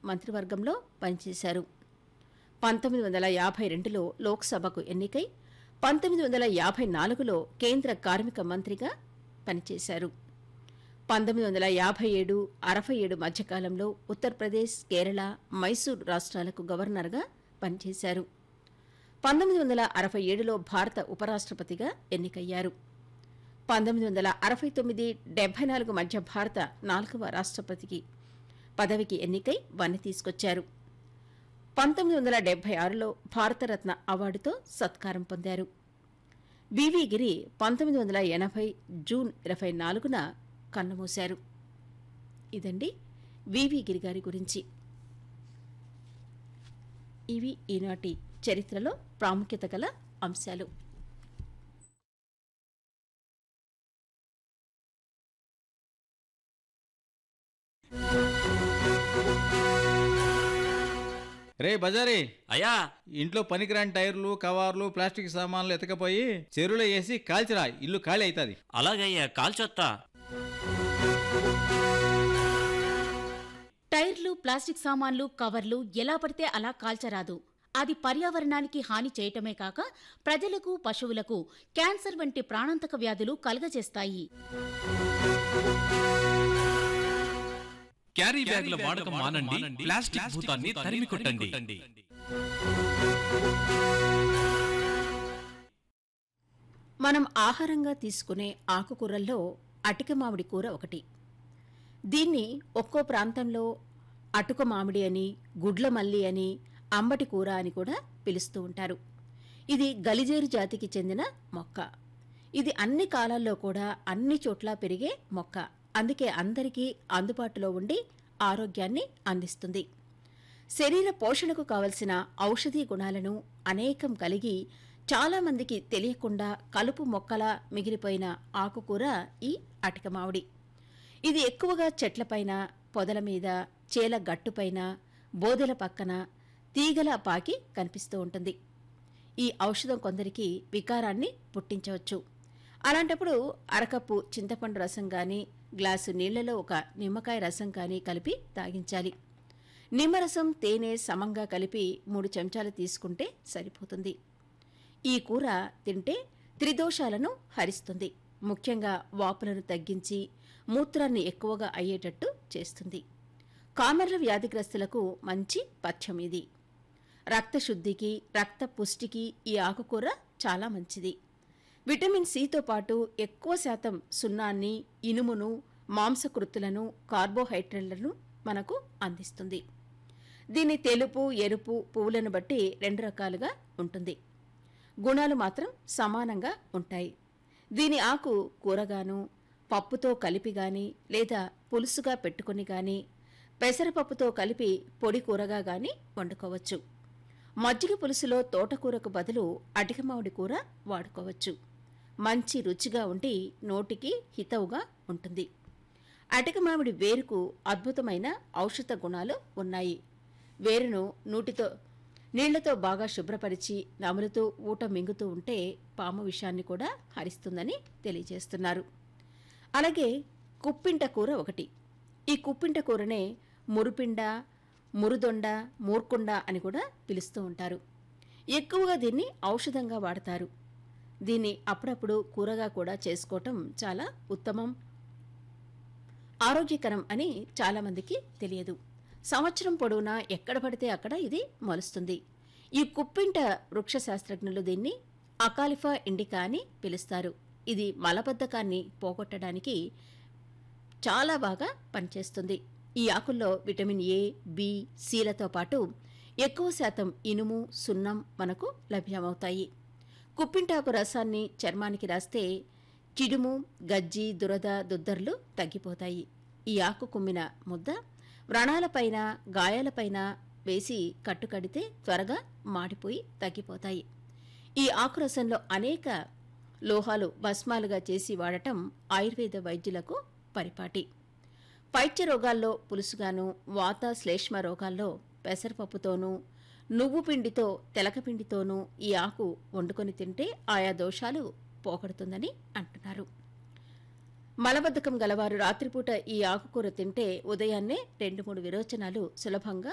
మంత్రివర్గంలో పనిచేశారు పంతొమ్మిది వందల యాభై రెండులో లోక్సభకు ఎన్నికై పంతొమ్మిది వందల యాభై నాలుగులో కేంద్ర కార్మిక మంత్రిగా పనిచేశారు పంతొమ్మిది వందల యాభై ఏడు అరవై ఏడు మధ్యకాలంలో ఉత్తరప్రదేశ్ కేరళ మైసూర్ రాష్ట్రాలకు గవర్నర్గా పనిచేశారు పంతొమ్మిది వందల అరవై ఏడులో భారత ఉపరాష్ట్రపతిగా ఎన్నికయ్యారు పంతొమ్మిది వందల అరవై తొమ్మిది డెబ్బై నాలుగు మధ్య భారత నాలుగవ రాష్ట్రపతికి పదవికి ఎన్నికై వన్నె తీసుకొచ్చారు పంతొమ్మిది వందల డెబ్బై ఆరులో భారతరత్న అవార్డుతో సత్కారం పొందారు వివి గిరి పంతొమ్మిది వందల ఎనభై జూన్ ఇరవై నాలుగున కన్నుమూశారు ఇదండి వివి గిరి గారి గురించి ఇవి ఈనాటి చరిత్రలో ప్రాముఖ్యత గల అంశాలు రే బజారీ అయ్యా ఇంట్లో పనికిరాని టైర్లు కవర్లు ప్లాస్టిక్ సామాన్లు ఎతకపోయి చెరువులో వేసి కాల్చిరా ఇల్లు ఖాళీ అవుతుంది అలాగయ్యా కాల్చొత్తా టైర్లు ప్లాస్టిక్ సామాన్లు కవర్లు ఎలా పడితే అలా కాల్చరాదు అది పర్యావరణానికి హాని చేయటమే కాక ప్రజలకు పశువులకు క్యాన్సర్ వంటి ప్రాణాంతక వ్యాధులు కలుగజేస్తాయి క్యారీ బ్యాగుల వాడకం మానండి ప్లాస్టిక్ భూతాన్ని తరిమి కొట్టండి మనం ఆహారంగా తీసుకునే ఆకుకూరల్లో అటిక మామిడి కూర ఒకటి దీన్ని ఒక్కో ప్రాంతంలో అటుక మామిడి అని గుడ్ల మల్లి అని అంబటి కూర అని కూడా పిలుస్తూ ఉంటారు ఇది గలిజేరు జాతికి చెందిన మొక్క ఇది అన్ని కాలాల్లో కూడా అన్ని చోట్ల పెరిగే మొక్క అందుకే అందరికీ అందుబాటులో ఉండి ఆరోగ్యాన్ని అందిస్తుంది శరీర పోషణకు కావలసిన ఔషధీ గుణాలను అనేకం కలిగి చాలా మందికి తెలియకుండా కలుపు మొక్కలా మిగిలిపోయిన ఆకుకూర ఈ అటిక మామిడి ఇది ఎక్కువగా చెట్లపైన పొదల మీద చేల గట్టుపైన బోదెల పక్కన తీగల పాకి కనిపిస్తూ ఉంటుంది ఈ ఔషధం కొందరికి వికారాన్ని పుట్టించవచ్చు అలాంటప్పుడు అరకప్పు చింతపండు రసం కానీ గ్లాసు నీళ్లలో ఒక నిమ్మకాయ రసం కానీ కలిపి తాగించాలి నిమ్మరసం తేనె సమంగా కలిపి మూడు చెంచాలు తీసుకుంటే సరిపోతుంది ఈ కూర తింటే త్రిదోషాలను హరిస్తుంది ముఖ్యంగా వాపులను తగ్గించి మూత్రాన్ని ఎక్కువగా అయ్యేటట్టు చేస్తుంది కామెర్ల వ్యాధిగ్రస్తులకు మంచి పథ్యం ఇది రక్తశుద్ధికి రక్త పుష్టికి ఈ ఆకుకూర చాలా మంచిది విటమిన్ సితో పాటు ఎక్కువ శాతం సున్నాన్ని ఇనుమును మాంసకృత్తులను కార్బోహైడ్రేట్లను మనకు అందిస్తుంది దీని తెలుపు ఎరుపు పువ్వులను బట్టి రెండు రకాలుగా ఉంటుంది గుణాలు మాత్రం సమానంగా ఉంటాయి దీని ఆకు కూరగాను పప్పుతో కలిపి గాని లేదా పులుసుగా పెట్టుకుని గాని పెసరపప్పుతో కలిపి పొడి కూరగా గాని వండుకోవచ్చు మజ్జిగ పులుసులో తోటకూరకు బదులు అటికమామిడి కూర వాడుకోవచ్చు మంచి రుచిగా ఉండి నోటికి హితవుగా ఉంటుంది అటిక మామిడి వేరుకు అద్భుతమైన ఔషధ గుణాలు ఉన్నాయి వేరును నూటితో నీళ్లతో బాగా శుభ్రపరిచి నములుతూ ఊట మింగుతూ ఉంటే పాము విషాన్ని కూడా హరిస్తుందని తెలియజేస్తున్నారు అలాగే కుప్పింట కూర ఒకటి ఈ కుప్పింట కూరనే మురుపిండ మురుదొండ మూర్కుండ అని కూడా పిలుస్తూ ఉంటారు ఎక్కువగా దీన్ని ఔషధంగా వాడతారు దీన్ని అప్పుడప్పుడు కూరగా కూడా చేసుకోవటం చాలా ఉత్తమం ఆరోగ్యకరం అని చాలామందికి తెలియదు సంవత్సరం పొడవునా ఎక్కడ పడితే అక్కడ ఇది మొలుస్తుంది ఈ కుప్పింట వృక్ష శాస్త్రజ్ఞులు దీన్ని అకాలిఫా ఇండికా అని పిలుస్తారు ఇది మలబద్ధకాన్ని పోగొట్టడానికి చాలా బాగా పనిచేస్తుంది ఈ ఆకుల్లో విటమిన్ ఏ బి సిలతో పాటు ఎక్కువ శాతం ఇనుము సున్నం మనకు లభ్యమవుతాయి కుప్పింటాకు రసాన్ని చర్మానికి రాస్తే చిడుము గజ్జి దురద దుద్దర్లు తగ్గిపోతాయి ఈ ఆకు కుమ్మిన ముద్ద వ్రణాలపైన గాయాలపైన వేసి కట్టుకడితే త్వరగా మాడిపోయి తగ్గిపోతాయి ఈ ఆకురసంలో అనేక లోహాలు భస్మాలుగా చేసి వాడటం ఆయుర్వేద వైద్యులకు పరిపాటి పైత్య రోగాల్లో పులుసుగాను వాత శ్లేష్మ రోగాల్లో పెసరపప్పుతోనూ నువ్వు పిండితో తెలకపిండితోనూ ఈ ఆకు వండుకొని తింటే ఆయా దోషాలు పోగొడుతుందని అంటున్నారు మలబద్ధకం గలవారు రాత్రిపూట ఈ ఆకుకూర తింటే ఉదయాన్నే రెండు మూడు విరోచనాలు సులభంగా